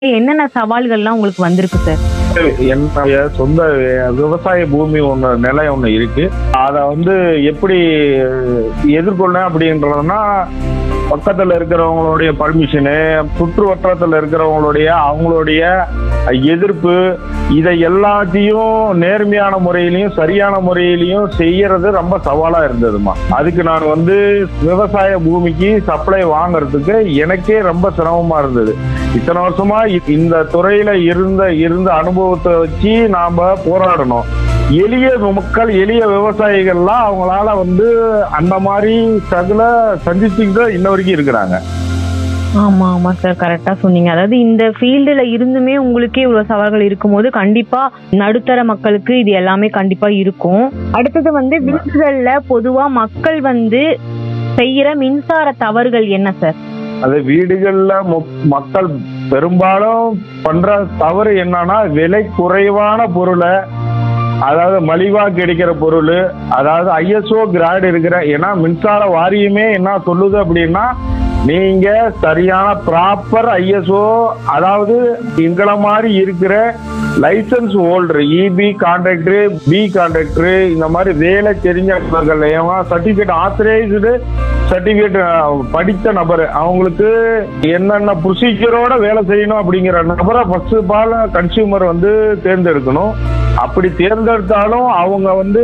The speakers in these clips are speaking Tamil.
என்னென்ன சவால்கள்லாம் உங்களுக்கு வந்திருக்கு சார் என்னுடைய சொந்த விவசாய பூமி ஒன்று நிலம் ஒன்று இருக்கு அதை வந்து எப்படி எதிர்கொள்ள அப்படின்றதுனா பக்கத்தில் இருக்கிறவங்களுடைய பர்மிஷனு சுற்று வட்டாரத்தில் இருக்கிறவங்களுடைய அவங்களுடைய எதிர்ப்பு இதை எல்லாத்தையும் நேர்மையான முறையிலையும் சரியான முறையிலையும் செய்யறது ரொம்ப சவாலா இருந்ததுமா அதுக்கு நான் வந்து விவசாய பூமிக்கு சப்ளை வாங்குறதுக்கு எனக்கே ரொம்ப சிரமமா இருந்தது இத்தனை வருஷமா இ- இந்த துறையில இருந்த இருந்த அனுபவத்தை வச்சு நாம போராடணும் எளிய மக்கள் எளிய விவசாயிகள்லாம் அவங்களால வந்து அந்த மாதிரி சகுல சந்திச்சுக்கிட்டு இன்ன வரைக்கும் இருக்கிறாங்க ஆமா ஆமா சார் கரெக்டா சொன்னீங்க அதாவது இந்த ஃபீல்டுல இருந்துமே உங்களுக்கே இவ்வளவு சவால்கள் இருக்கும்போது கண்டிப்பா நடுத்தர மக்களுக்கு இது எல்லாமே கண்டிப்பா இருக்கும் அடுத்தது வந்து வீடுகள்ல பொதுவா மக்கள் வந்து செய்யற மின்சார தவறுகள் என்ன சார் அது வீடுகள்ல மொ- மக்கள் பெரும்பாலும் பண்ற தவறு என்னன்னா விலை குறைவான பொருளை அதாவது மலிவா கிடைக்கிற பொருள் அதாவது ஐஎஸ்ஓ கிராட் இருக்கிற ஏன்னா மின்சார வாரியமே என்ன சொல்லுது அப்படின்னா நீங்க சரியான ப்ராப்பர் ஐஎஸ்ஓ அதாவது எங்களை மாதிரி இருக்கிற licence holder EB contractor B contractor இந்த மாதிரி வேலை தெரிஞ்சவர்கள் சர்டிபிகேட் ஆத்தரைஸ்டு சர்டிபிகேட் படித்த நபர் அவங்களுக்கு என்னென்ன ப்ரொசீஜரோட வேலை செய்யணும் அப்படிங்கிற நபரை ஃபர்ஸ்ட் பால் கன்சியூமர் வந்து தேர்ந்தெடுக்கணும் அப்படி தேர்ந்தெடுத்தாலும் அவங்க வந்து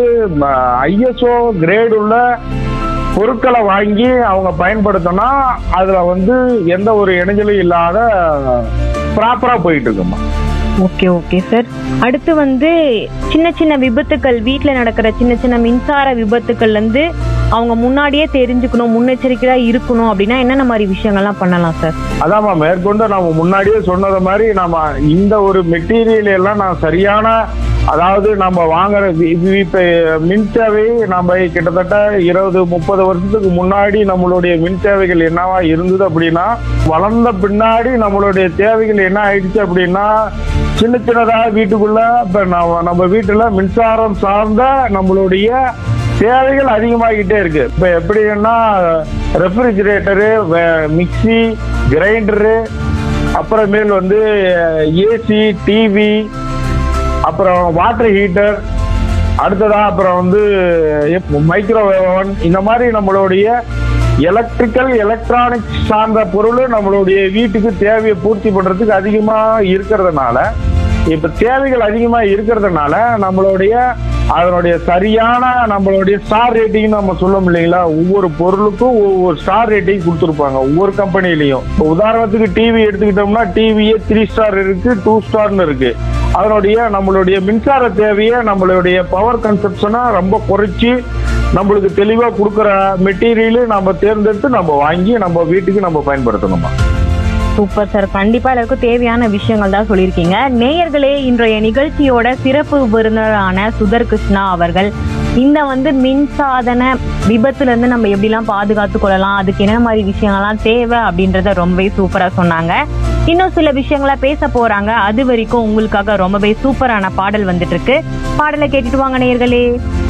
ஐஎஸ்ஓ கிரேட் உள்ள பொருட்களை வாங்கி அவங்க பயன்படுத்தினா அதுல வந்து எந்த ஒரு இடைஞ்சலும் இல்லாத ப்ராப்பரா போயிட்டு இருக்குமா ஓகே ஓகே சார் அடுத்து வந்து சின்ன சின்ன விபத்துக்கள் வீட்ல நடக்கிற சின்ன சின்ன மின்சார விபத்துக்கள்ல இருந்து அவங்க முன்னாடியே தெரிஞ்சுக்கணும் முன்னெச்சரிக்கையா இருக்கணும் அப்படின்னா என்னென்ன மாதிரி விஷயங்கள்லாம் பண்ணலாம் சார் அதாம்மா மேற்கொண்டு நம்ம முன்னாடியே சொன்னது மாதிரி நம்ம இந்த ஒரு மெட்டீரியல் எல்லாம் நான் சரியான அதாவது நம்ம வாங்குற வி- வி- இப்ப மின் தேவை நம்ம கிட்டத்தட்ட இருபது முப்பது வருஷத்துக்கு முன்னாடி நம்மளுடைய மின் தேவைகள் என்னவா இருந்தது அப்படின்னா வளர்ந்த பின்னாடி நம்மளுடைய தேவைகள் என்ன ஆயிடுச்சு அப்படின்னா சின்ன சின்னதா வீட்டுக்குள்ள இப்ப நம்ம நம்ம வீட்டுல மின்சாரம் சார்ந்த நம்மளுடைய தேவைகள் அதிகமாகிட்டே இருக்கு இப்ப எப்படின்னா ரெஃப்ரிஜிரேட்டரு மிக்சி கிரைண்டரு அப்புறமேல் வந்து ஏசி டிவி அப்புறம் வாட்டர் ஹீட்டர் அடுத்ததா அப்புறம் வந்து மைக்ரோவேவ் ஓவன் இந்த மாதிரி நம்மளுடைய எலக்ட்ரிக்கல் எலக்ட்ரானிக்ஸ் சார்ந்த பொருள் நம்மளுடைய வீட்டுக்கு தேவையை பூர்த்தி பண்றதுக்கு அதிகமா இருக்கிறதுனால இப்ப தேவைகள் அதிகமா இருக்கிறதுனால நம்மளுடைய அதனுடைய சரியான நம்மளுடைய ஸ்டார் ரேட்டிங் நம்ம சொல்லும் இல்லைங்களா ஒவ்வொரு பொருளுக்கும் ஒவ்வொரு ஸ்டார் ரேட்டிங் கொடுத்துருப்பாங்க ஒவ்வொரு கம்பெனிலையும் இப்போ உதாரணத்துக்கு டிவி எடுத்துக்கிட்டோம்னா டிவியே த்ரீ ஸ்டார் இருக்கு டூ ஸ்டார்னு இருக்கு அதனுடைய நம்மளுடைய மின்சார தேவையை நம்மளுடைய பவர் கன்சப்ஷனை ரொம்ப குறைச்சி நம்மளுக்கு தெளிவா கொடுக்குற மெட்டீரியல் நம்ம தேர்ந்தெடுத்து நம்ம வாங்கி நம்ம வீட்டுக்கு நம்ம பயன்படுத்தணுமா சூப்பர் சார் கண்டிப்பா எல்லாருக்கும் தேவையான விஷயங்கள் தான் சொல்லியிருக்கீங்க நேயர்களே இன்றைய நிகழ்ச்சியோட சிறப்பு விருந்தினரான சுதர் கிருஷ்ணா அவர்கள் இந்த வந்து மின்சாதன விபத்துல இருந்து நம்ம எப்படிலாம் பாதுகாத்து கொள்ளலாம் அதுக்கு என்ன மாதிரி விஷயங்கள்லாம் தேவை அப்படின்றத ரொம்பவே சூப்பரா சொன்னாங்க இன்னும் சில விஷயங்கள பேச போறாங்க அது வரைக்கும் உங்களுக்காக ரொம்பவே சூப்பரான பாடல் வந்துட்டு இருக்கு பாடலை கேட்டுட்டு வாங்க நேயர்களே